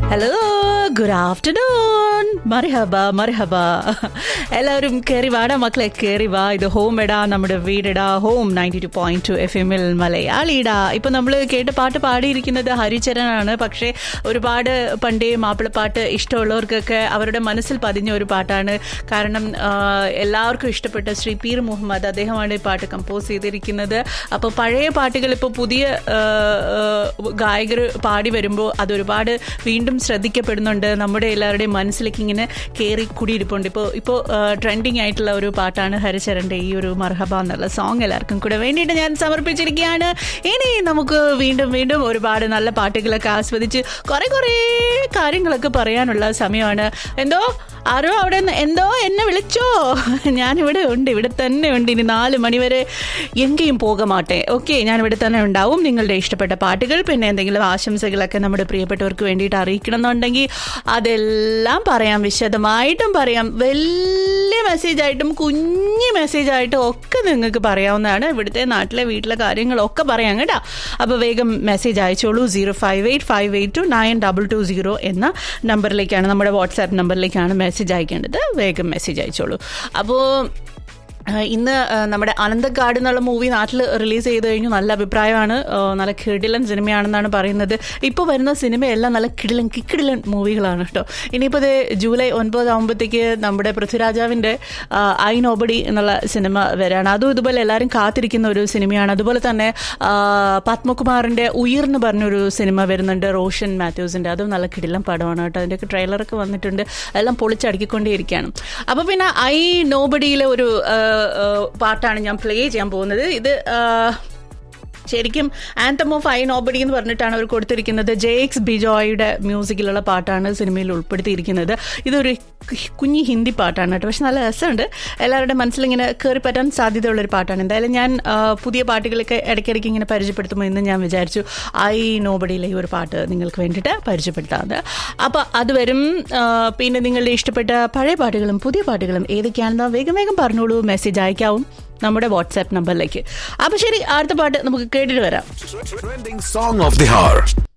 Hello good afternoon മറിഹബ മറിഹബ എല്ലാവരും കയറി വാടാ മക്കളെ കയറി വാ ഇത് ഹോം എടാ നമ്മുടെ വീടെടാ home ninety two point two F എമ്മിൽ മലയാളിടാ ഇപ്പൊ നമ്മൾ കേട്ട പാട്ട് പാടിയിരിക്കുന്നത് ഹരിചരനാണ് പക്ഷേ ഒരുപാട് പണ്ടേ മാപ്പിളപ്പാട്ട് ഇഷ്ടമുള്ളവർക്കൊക്കെ അവരുടെ മനസ്സിൽ പതിഞ്ഞ ഒരു പാട്ടാണ് കാരണം ആ, എല്ലാവർക്കും ഇഷ്ടപ്പെട്ട ശ്രീ പീർ മുഹമ്മദ് അദ്ദേഹമാണ് ഈ പാട്ട് കമ്പോസ് ചെയ്തിരിക്കുന്നത് അപ്പോൾ പഴയ പാട്ടുകൾ ഇപ്പോൾ പുതിയ ഗായകർ പാടി വരുമ്പോൾ അതൊരുപാട് വീണ്ടും ശ്രദ്ധിക്കപ്പെടുന്നുണ്ട് നമ്മുടെ എല്ലാവരുടെയും മനസ്സിലേക്ക് ഇങ്ങനെ കയറി കൂടിയിരിപ്പുണ്ട് ഇപ്പോൾ ഇപ്പോൾ ട്രെൻഡിങ് ആയിട്ടുള്ള ഒരു പാട്ടാണ് ഹരിചരൻ്റെ ഈ ഒരു മർഹബ എന്നുള്ള സോങ് എല്ലാവർക്കും കൂടെ വേണ്ടിയിട്ട് ഞാൻ സമർപ്പിച്ചിരിക്കുകയാണ് ഇനി നമുക്ക് വീണ്ടും വീണ്ടും ഒരുപാട് നല്ല പാട്ടുകളൊക്കെ ആസ്വദിച്ച് കുറേ കുറേ കാര്യങ്ങളൊക്കെ പറയാനുള്ള സമയമാണ് എന്തോ ആരോ അവിടെ നിന്ന് എന്തോ എന്നെ വിളിച്ചോ ഞാനിവിടെ ഉണ്ട് ഇവിടെ തന്നെ ഉണ്ട് ഇനി നാല് മണിവരെ എങ്കേയും പോകമാട്ടെ ഓക്കെ ഞാനിവിടെ തന്നെ ഉണ്ടാവും നിങ്ങളുടെ ഇഷ്ടപ്പെട്ട പാട്ടുകൾ പിന്നെ എന്തെങ്കിലും ആശംസകളൊക്കെ നമ്മുടെ പ്രിയപ്പെട്ടവർക്ക് വേണ്ടിയിട്ട് അറിയിക്കണം എന്നുണ്ടെങ്കിൽ അതെല്ലാം പറയാം വിശദമായിട്ടും പറയാം വലിയ മെസ്സേജായിട്ടും കുഞ്ഞു മെസ്സേജായിട്ടും ഒക്കെ നിങ്ങൾക്ക് പറയാവുന്നതാണ് ഇവിടുത്തെ നാട്ടിലെ വീട്ടിലെ കാര്യങ്ങളൊക്കെ പറയാം കേട്ടോ അപ്പോൾ വേഗം മെസ്സേജ് അയച്ചോളൂ zero five eight five eight two nine double two zero എന്ന നമ്പറിലേക്കാണ് നമ്മുടെ വാട്സാപ്പ് നമ്പറിലേക്കാണ് മെസ്സേജ് അയക്കേണ്ടത് വേഗം മെസ്സേജ് അയച്ചോളൂ അപ്പോൾ ആ, ഇന്ന് ആ, നമ്മുടെ അനന്തക്കാട് എന്നുള്ള മൂവി നാട്ടിൽ റിലീസ് ചെയ്ത് കഴിഞ്ഞു നല്ല അഭിപ്രായമാണ് ആ, നല്ല കിടിലൻ സിനിമയാണെന്നാണ് പറയുന്നത് ഇപ്പോൾ വരുന്ന സിനിമയെല്ലാം നല്ല കിടിലൻ കിക്കിടിലൻ മൂവികളാണ് കേട്ടോ ഇനിയിപ്പോൾ ഇത് ജൂലൈ ഒൻപതാകുമ്പോഴത്തേക്ക് നമ്മുടെ പൃഥ്വിരാജാവിൻ്റെ ആ, ഐ നോബഡി എന്നുള്ള സിനിമ വരാണ് അതും ഇതുപോലെ എല്ലാവരും കാത്തിരിക്കുന്ന ഒരു സിനിമയാണ് അതുപോലെ തന്നെ ആ, പത്മകുമാറിൻ്റെ ഉയർ എന്ന് പറഞ്ഞൊരു സിനിമ വരുന്നുണ്ട് റോഷൻ മാത്യൂസിൻ്റെ അതും നല്ല കിടിലൻ പടമാണ് കേട്ടോ അതിൻ്റെയൊക്കെ ട്രെയിലറൊക്കെ വന്നിട്ടുണ്ട് എല്ലാം പൊളിച്ചടുക്കിക്കൊണ്ടേയിരിക്കുകയാണ് അപ്പോൾ പിന്നെ ഐ നോബഡിയിലെ ഒരു ആ, ആ, പാട്ടാണ് ഞാൻ പ്ലേ ചെയ്യാൻ പോകുന്നത് ഇത് ആ, ശരിക്കും ആന്തം ഓഫ് ഐ നോബഡി എന്ന് പറഞ്ഞിട്ടാണ് അവർ കൊടുത്തിരിക്കുന്നത് ജെ എക്സ് ബിജോയുടെ മ്യൂസിക്കിലുള്ള പാട്ടാണ് സിനിമയിൽ ഉൾപ്പെടുത്തിയിരിക്കുന്നത് ഇതൊരു കുഞ്ഞി ഹിന്ദി പാട്ടാണ് കേട്ടോ പക്ഷെ നല്ല രസമുണ്ട് എല്ലാവരുടെ മനസ്സിലിങ്ങനെ കയറി പറ്റാൻ സാധ്യതയുള്ളൊരു പാട്ടാണ് എന്തായാലും ഞാൻ ആ, പുതിയ പാട്ടുകളൊക്കെ ഇടയ്ക്കിടയ്ക്ക് ഇങ്ങനെ പരിചയപ്പെടുത്തുമ്പോൾ ഇന്ന് ഞാൻ വിചാരിച്ചു ഐ നോബഡിയിലെ ഈ ഒരു പാട്ട് നിങ്ങൾക്ക് വേണ്ടിയിട്ട് പരിചയപ്പെടുത്താതെ അപ്പോൾ അത് വരും ആ, പിന്നെ നിങ്ങളുടെ ഇഷ്ടപ്പെട്ട പഴയ പാട്ടുകളും പുതിയ പാട്ടുകളും ഏതൊക്കെയാണെന്ന് വേഗം വേഗം പറഞ്ഞോളൂ മെസ്സേജ് അയക്കാവും നമ്മുടെ വാട്സാപ്പ് നമ്പറിലേക്ക് അപ്പോൾ ശരി അടുത്ത പാട്ട് നമുക്ക് കേട്ടിട്ട് വരാം Trending song of the hour.